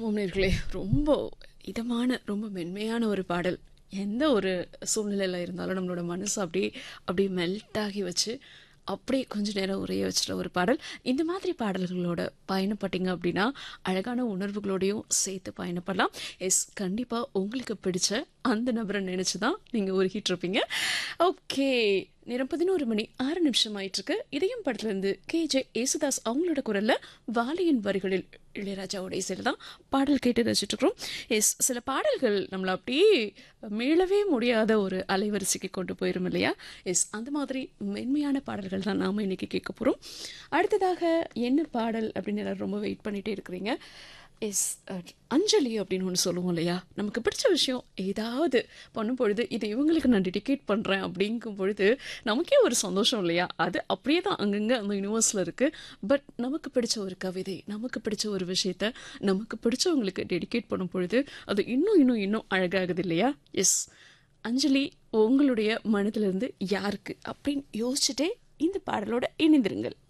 ஆமாம் நேர்களே ரொம்ப இதமான ரொம்ப மென்மையான ஒரு பாடல் எந்த ஒரு சூழ்நிலையில் இருந்தாலும் நம்மளோட மனசு அப்படியே அப்படியே மெல்ட் ஆகி வச்சு அப்படியே கொஞ்ச நேரம் உரைய வச்சுட்ட ஒரு பாடல் இந்த மாதிரி பாடல்களோட பயணப்பட்டீங்க அப்படின்னா அழகான உணர்வுகளோடையும் சேர்த்து பயணப்படலாம் எஸ் கண்டிப்பாக உங்களுக்கு பிடிச்ச அந்த நபரை நினச்சி தான் நீங்கள் உருகிட்டு இருப்பீங்க ஓகே நேரம் பதினோரு மணி ஆறு நிமிஷம் ஆயிட்டிருக்கு இதயம் படத்துலேருந்து கே ஜே ஏசுதாஸ் அவங்களோட குரலில் வாலியின் வரிகளில் இளையராஜாவோட இசையில் தான் பாடல் கேட்டு ரசிச்சுட்ருக்குறோம் எஸ் சில பாடல்கள் நம்மளை அப்படியே மீளவே முடியாத ஒரு அலைவரிசைக்கு கொண்டு போயிரும் இல்லையா எஸ் அந்த மாதிரி மென்மையான பாடல்கள் தான் நாம் இன்னைக்கு கேட்க போகிறோம் அடுத்ததாக என்ன பாடல் அப்படின்னு எல்லாரும் ரொம்ப வெயிட் பண்ணிகிட்டே இருக்கிறீங்க எஸ் அஞ்சலி அப்படின்னு ஒன்று சொல்லுவோம் இல்லையா நமக்கு பிடிச்ச விஷயம் ஏதாவது பண்ணும் பொழுது இது இவங்களுக்கு நான் டெடிகேட் பண்ணுறேன் அப்படிங்கும் பொழுது நமக்கே ஒரு சந்தோஷம் இல்லையா அது அப்படியே தான் அங்கங்கே அந்த யூனிவர்ஸில் இருக்குது பட் நமக்கு பிடிச்ச ஒரு கவிதை நமக்கு பிடிச்ச ஒரு விஷயத்த நமக்கு பிடிச்சவங்களுக்கு டெடிகேட் பண்ணும் பொழுது அது இன்னும் இன்னும் இன்னும் அழகாகுது இல்லையா எஸ் அஞ்சலி உங்களுடைய மனதிலிருந்து யாருக்கு அப்படின்னு யோசிச்சுட்டே இந்த பாடலோட இணைந்திருங்கள்